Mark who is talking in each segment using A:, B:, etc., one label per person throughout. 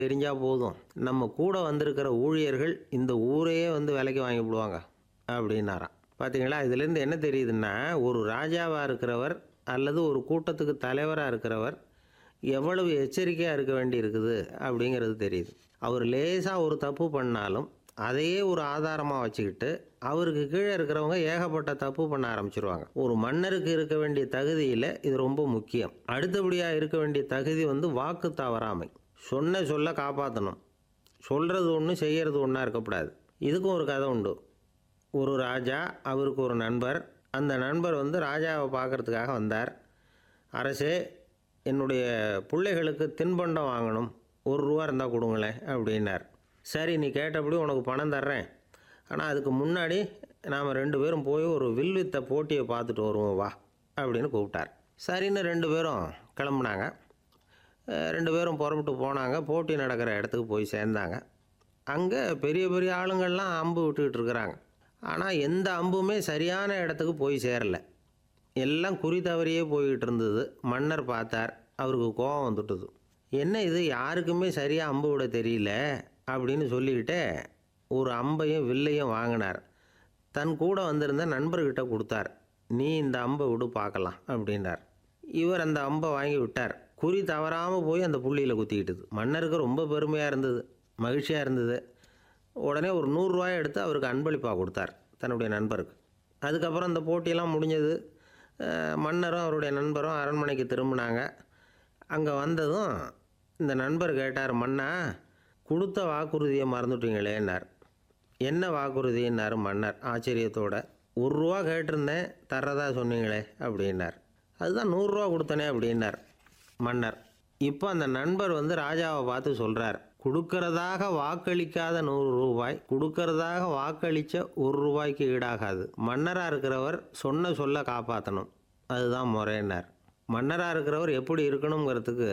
A: தெரிஞ்சா போதும் நம்ம கூட வந்திருக்கிற ஊழியர்கள் இந்த ஊரையே வந்து விலைக்கு வாங்கி விடுவாங்க அப்படின்னாராம் பார்த்தீங்களா இதுலேருந்து என்ன தெரியுதுன்னா ஒரு ராஜாவாக இருக்கிறவர் அல்லது ஒரு கூட்டத்துக்கு தலைவராக இருக்கிறவர் எவ்வளவு எச்சரிக்கையாக இருக்க வேண்டி இருக்குது அப்படிங்கிறது தெரியுது அவர் லேசாக ஒரு தப்பு பண்ணாலும் அதையே ஒரு ஆதாரமாக வச்சுக்கிட்டு அவருக்கு கீழே இருக்கிறவங்க ஏகப்பட்ட தப்பு பண்ண ஆரம்பிச்சிருவாங்க ஒரு மன்னருக்கு இருக்க வேண்டிய தகுதியில் இது ரொம்ப முக்கியம் அடுத்தபடியாக இருக்க வேண்டிய தகுதி வந்து வாக்கு தவறாமை சொன்ன சொல்ல காப்பாற்றணும் சொல்கிறது ஒன்று செய்கிறது ஒன்றா இருக்கக்கூடாது இதுக்கும் ஒரு கதை உண்டு ஒரு ராஜா அவருக்கு ஒரு நண்பர் அந்த நண்பர் வந்து ராஜாவை பார்க்கறதுக்காக வந்தார் அரசே என்னுடைய பிள்ளைகளுக்கு தின்பண்டம் வாங்கணும் ஒரு ரூபா இருந்தால் கொடுங்களேன் அப்படின்னார் சரி நீ கேட்டபடி உனக்கு பணம் தர்றேன் ஆனால் அதுக்கு முன்னாடி நாம் ரெண்டு பேரும் போய் ஒரு வில்வித்த போட்டியை பார்த்துட்டு வருவோம் வா அப்படின்னு கூப்பிட்டார் சரின்னு ரெண்டு பேரும் கிளம்புனாங்க அஹ் ரெண்டு பேரும் புறப்பட்டு போனாங்க போட்டி நடக்கிற இடத்துக்கு போய் சேர்ந்தாங்க அங்கே பெரிய பெரிய ஆளுங்கள்லாம் அம்பு விட்டுக்கிட்டு இருக்கிறாங்க ஆனால் எந்த அம்புமே சரியான இடத்துக்கு போய் சேரலை எல்லாம் குறி தவறியே போய்கிட்டு இருந்தது மன்னர் பார்த்தார் அவருக்கு கோபம் வந்துட்டுது என்ன இது யாருக்குமே சரியாக அம்பு விட தெரியல அப்படின்னு சொல்லிக்கிட்டே ஒரு அம்பையும் வில்லையும் வாங்கினார் தன் கூட வந்திருந்த நண்பர்கிட்ட கொடுத்தார் நீ இந்த அம்பை விடு பார்க்கலாம் அப்படின்னார் இவர் அந்த அம்பை வாங்கி விட்டார் குறி தவறாமல் போய் அந்த புள்ளியில் குத்திக்கிட்டுது மன்னருக்கு ரொம்ப பெருமையாக இருந்தது மகிழ்ச்சியாக இருந்தது உடனே ஒரு நூறுரூவாயை எடுத்து அவருக்கு அன்பளிப்பாக கொடுத்தார் தன்னுடைய நண்பருக்கு அதுக்கப்புறம் அந்த போட்டியெல்லாம் முடிஞ்சது அஹ் மன்னரும் அவருடைய நண்பரும் அரண்மனைக்கு திரும்பினாங்க அங்கே வந்ததும் இந்த நண்பர் கேட்டார் மன்னா கொடுத்த வாக்குறுதியை மறந்துட்டீங்களேன்னார் என்ன வாக்குறுதின்னார் மன்னர் ஆச்சரியத்தோட ஒரு ரூபா கேட்டிருந்தேன் தர்றதா சொன்னீங்களே அப்படின்னார் அதுதான் நூறுரூவா கொடுத்தனே அப்படின்னார் மன்னர் இப்போ அந்த நண்பர் வந்து ராஜாவை பார்த்து சொல்கிறார் கொடுக்கறதாக வாக்களிக்காத நூறு ரூபாய் கொடுக்கறதாக வாக்களித்த ஒரு ரூபாய்க்கு ஈடாகாது மன்னராக இருக்கிறவர் சொன்ன சொல்ல காப்பாற்றணும் அதுதான் முறையினார் மன்னராக இருக்கிறவர் எப்படி இருக்கணுங்கிறதுக்கு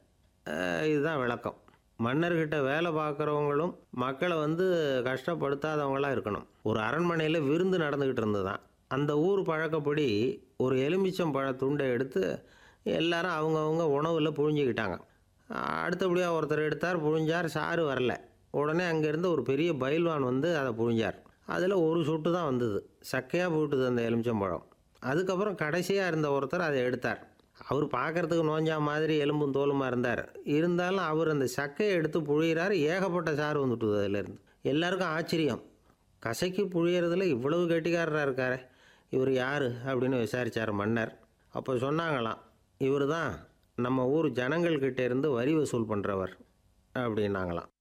A: அஹ், இதுதான் விளக்கம் மன்னர்கிட்ட வேலை பார்க்குறவங்களும் மக்களை வந்து கஷ்டப்படுத்தாதவங்களாக இருக்கணும் ஒரு அரண்மனையில் விருந்து நடந்துக்கிட்டு இருந்ததுதான் அந்த ஊர் பழக்கப்படி ஒரு எலுமிச்சம் பழ துண்டை எடுத்து எல்லாரும் அவங்கவுங்க உணவில் புழிஞ்சிக்கிட்டாங்க அடுத்தபடியாக ஒருத்தர் எடுத்தார் புழிஞ்சார் சாறு வரல உடனே அங்கேருந்து ஒரு பெரிய பயில்வான் வந்து அதை புழிஞ்சார் அதில் ஒரு சொட்டு தான் வந்தது சக்கையாக போட்டுது அந்த எலுமிச்சம்பழம் அதுக்கப்புறம் கடைசியாக இருந்த ஒருத்தர் அதை எடுத்தார் அவர் பார்க்கறதுக்கு நோஞ்சா மாதிரி எலும்பும் தோலுமா இருந்தார் இருந்தாலும் அவர் அந்த சக்கையை எடுத்து புழியிறார் ஏகப்பட்ட சாறு வந்துட்டுது அதிலேருந்து எல்லாருக்கும் ஆச்சரியம் கசக்கி புழியறதுல இவ்வளவு கெட்டிக்காரராக இருக்காரே இவர் யார் அப்படின்னு விசாரித்தார் மன்னர் அப்போ சொன்னாங்களாம் இவர் தான் நம்ம ஊர் ஜனங்கள்கிட்ட இருந்து வரி வசூல் பண்ணுறவர் அப்படின்னாங்களாம்